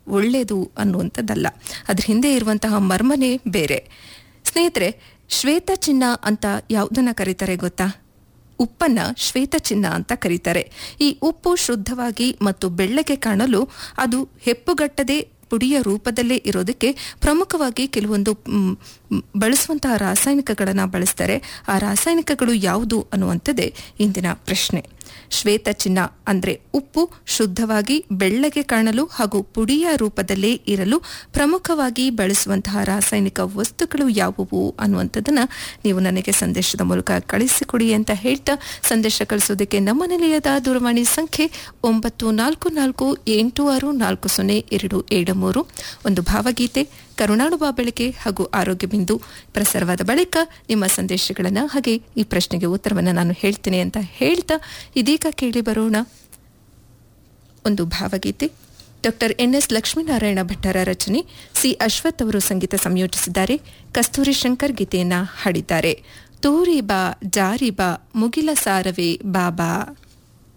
ಒಳ್ಳೆಯದು ಅನ್ನುವಂಥದ್ದಲ್ಲ ಅದ್ರ ಹಿಂದೆ ಇರುವಂತಹ ಮರ್ಮನೇ ಬೇರೆ ಸ್ನೇಹಿತರೆ ಶ್ವೇತ ಚಿನ್ನ ಅಂತ ಯಾವುದನ್ನ ಕರೀತಾರೆ ಗೊತ್ತಾ ಉಪ್ಪನ್ನ ಶ್ವೇತ ಚಿನ್ನ ಅಂತ ಕರೀತಾರೆ ಈ ಉಪ್ಪು ಶುದ್ಧವಾಗಿ ಮತ್ತು ಬೆಳ್ಳಗೆ ಕಾಣಲು ಅದು ಹೆಪ್ಪುಗಟ್ಟದೆ ಪುಡಿಯ ರೂಪದಲ್ಲೇ ಇರೋದಕ್ಕೆ ಪ್ರಮುಖವಾಗಿ ಕೆಲವೊಂದು ಮ್, ಮ್, ಬಳಸುವಂತಹ ರಾಸಾಯನಿಕಗಳನ್ನು ಬಳಸ್ತಾರೆ ಆ ರಾಸಾಯನಿಕಗಳು ಯಾವುದು ಅನ್ನುವಂಥದ್ದೇ ಇಂದಿನ ಪ್ರಶ್ನೆ ಶ್ವೇತ ಚಿನ್ನ ಅಂದ್ರೆ ಉಪ್ಪು ಶುದ್ಧವಾಗಿ ಬೆಳ್ಳಗೆ ಕಾಣಲು ಹಾಗೂ ಪುಡಿಯ ರೂಪದಲ್ಲೇ ಇರಲು ಪ್ರಮುಖವಾಗಿ ಬಳಸುವಂತಹ ರಾಸಾಯನಿಕ ವಸ್ತುಗಳು ಯಾವುವು ಅನ್ನುವಂಥದ್ದನ್ನ ನೀವು ನನಗೆ ಸಂದೇಶದ ಮೂಲಕ ಕಳಿಸಿಕೊಡಿ ಅಂತ ಹೇಳ್ತಾ ಸಂದೇಶ ಕಳಿಸೋದಕ್ಕೆ ನಮ್ಮ ನಿಲಯದ ದೂರವಾಣಿ ಸಂಖ್ಯೆ ಒಂಬತ್ತು ನಾಲ್ಕು ನಾಲ್ಕು ಎಂಟು ಆರು ನಾಲ್ಕು ಸೊನ್ನೆ ಎರಡು ಏಳು ಮೂರು ಒಂದು ಭಾವಗೀತೆ ಕರುಣಾಳುಬಾ ಬೆಳಕೆ ಹಾಗೂ ಆರೋಗ್ಯ ಬಿಂದು ಪ್ರಸಾರವಾದ ಬಳಿಕ ನಿಮ್ಮ ಸಂದೇಶಗಳನ್ನು ಹಾಗೆ ಈ ಪ್ರಶ್ನೆಗೆ ಉತ್ತರವನ್ನು ನಾನು ಹೇಳ್ತೇನೆ ಅಂತ ಹೇಳ್ತಾ ಇದೀಗ ಕೇಳಿ ಬರೋಣ ಒಂದು ಭಾವಗೀತೆ ಡಾಕ್ಟರ್ ಎನ್ ಎಸ್ ಲಕ್ಷ್ಮೀನಾರಾಯಣ ಭಟ್ಟರ ರಚನೆ ಸಿ ಅಶ್ವಥ್ ಅವರು ಸಂಗೀತ ಸಂಯೋಜಿಸಿದ್ದಾರೆ ಕಸ್ತೂರಿ ಶಂಕರ್ ಗೀತೆಯನ್ನ ಹಾಡಿದ್ದಾರೆ ತೂರಿ ಬಾ ಜಾರಿ ಬಾ ಮುಗಿಲ ಸಾರವೇ ಬಾಬಾ